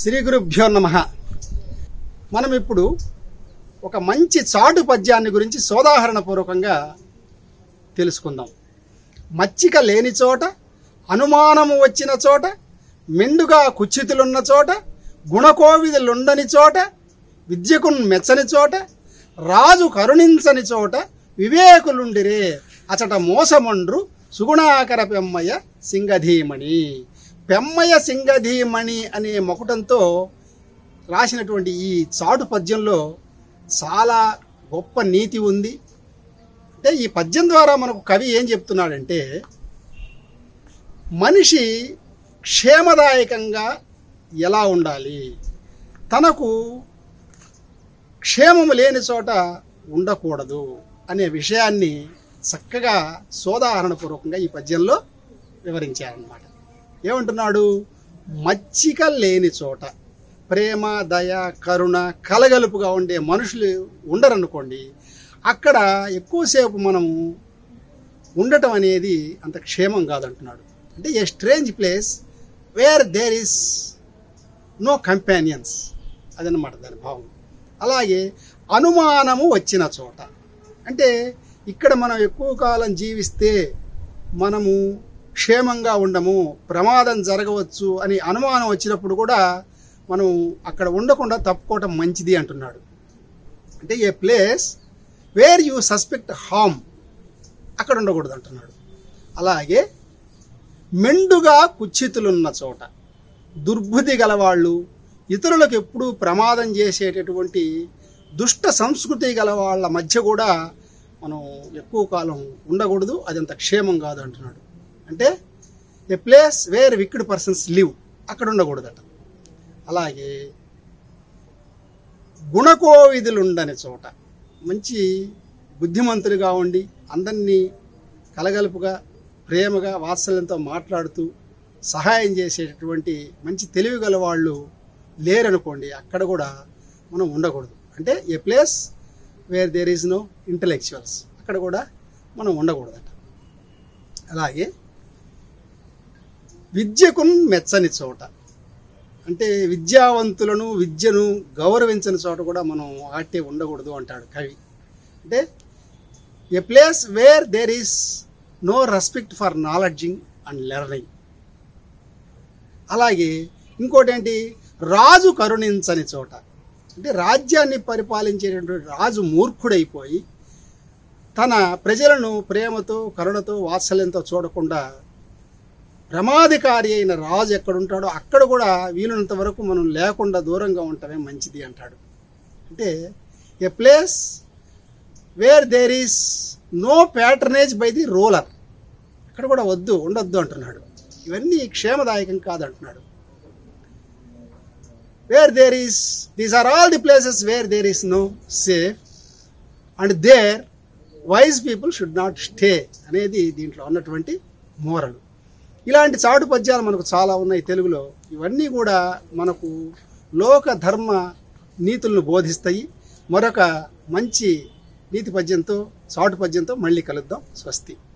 శ్రీ గురుభ్యో నమ మనం ఇప్పుడు ఒక మంచి చాటు పద్యాన్ని గురించి సోదాహరణ పూర్వకంగా తెలుసుకుందాం మచ్చిక లేని చోట అనుమానము వచ్చిన చోట మెండుగా కుచ్చితులున్న చోట గుణకోవిదులుండని చోట విద్యకు మెచ్చని చోట రాజు కరుణించని చోట వివేకులుండిరే అచట మోసమండ్రు సుగుణాకర పెమ్మయ్య సింగధీమణి పెమ్మయ్య సింగధీమణి అనే మొకటంతో రాసినటువంటి ఈ చాటు పద్యంలో చాలా గొప్ప నీతి ఉంది అంటే ఈ పద్యం ద్వారా మనకు కవి ఏం చెప్తున్నాడంటే మనిషి క్షేమదాయకంగా ఎలా ఉండాలి తనకు క్షేమము లేని చోట ఉండకూడదు అనే విషయాన్ని చక్కగా సోదాహరణపూర్వకంగా ఈ పద్యంలో వివరించారన్నమాట ఏమంటున్నాడు మచ్చిక లేని చోట ప్రేమ దయ కరుణ కలగలుపుగా ఉండే మనుషులు ఉండరనుకోండి అక్కడ ఎక్కువసేపు మనము ఉండటం అనేది అంత క్షేమం కాదంటున్నాడు అంటే a strange place where there is no companions అదనమాట దాని భావం అలాగే అనుమానము వచ్చిన చోట అంటే ఇక్కడ మనం ఎక్కువ కాలం జీవిస్తే మనము క్షేమంగా ఉండము ప్రమాదం జరగవచ్చు అని అనుమానం వచ్చినప్పుడు కూడా మనం అక్కడ ఉండకుండా తప్పుకోవటం మంచిది అంటున్నాడు అంటే a place where you suspect harm అక్కడ ఉండకూడదు అంటున్నాడు అలాగే మెండుగా కుచ్చితులున్న చోట దుర్బుద్ధి గలవాళ్ళు ఇతరులకు ఎప్పుడూ ప్రమాదం చేసేటటువంటి దుష్ట సంస్కృతి గల వాళ్ళ మధ్య కూడా మనం ఎక్కువ కాలం ఉండకూడదు అది అంత క్షేమం కాదు అంటున్నాడు అంటే a place where wicked persons live అక్కడ ఉండకూడదట అలాగే గుణకోవిధులుండని చోట మంచి బుద్ధిమంతులుగా ఉండి అందరినీ కలగలుపుగా ప్రేమగా వాత్సల్యంతో మాట్లాడుతూ సహాయం చేసేటటువంటి మంచి తెలివి గల వాళ్ళు లేరనుకోండి అక్కడ కూడా మనం ఉండకూడదు అంటే a place where there is no intellectuals అక్కడ కూడా మనం ఉండకూడదట అలాగే విద్యకు మెచ్చని చోట అంటే విద్యావంతులను విద్యను గౌరవించని చోట కూడా మనం ఆటే ఉండకూడదు అంటాడు కవి అంటే a place where there is no respect for knowledging and learning అలాగే ఇంకోటి ఏంటి రాజు కరుణించని చోట అంటే రాజ్యాన్ని పరిపాలించేటటువంటి రాజు మూర్ఖుడైపోయి తన ప్రజలను ప్రేమతో కరుణతో వాత్సల్యంతో చూడకుండా ప్రమాదకారి అయిన రాజు ఎక్కడుంటాడో అక్కడ కూడా వీలున్నంత వరకు మనం లేకుండా దూరంగా ఉండటమే మంచిది అంటాడు అంటే a place where there is no patronage by the ruler అక్కడ కూడా వద్దు ఉండొద్దు అంటున్నాడు ఇవన్నీ క్షేమదాయకం కాదంటున్నాడు where there is these are all the places where there is no safe and there wise people should not stay అనేది దీంట్లో ఉన్నటువంటి మోరలు ఇలాంటి చాటు పద్యాలు మనకు చాలా ఉన్నాయి తెలుగులో ఇవన్నీ కూడా మనకు లోక ధర్మ నీతులను బోధిస్తాయి మరొక మంచి నీతి పద్యంతో చాటు పద్యంతో మళ్ళీ కలుద్దాం స్వస్తి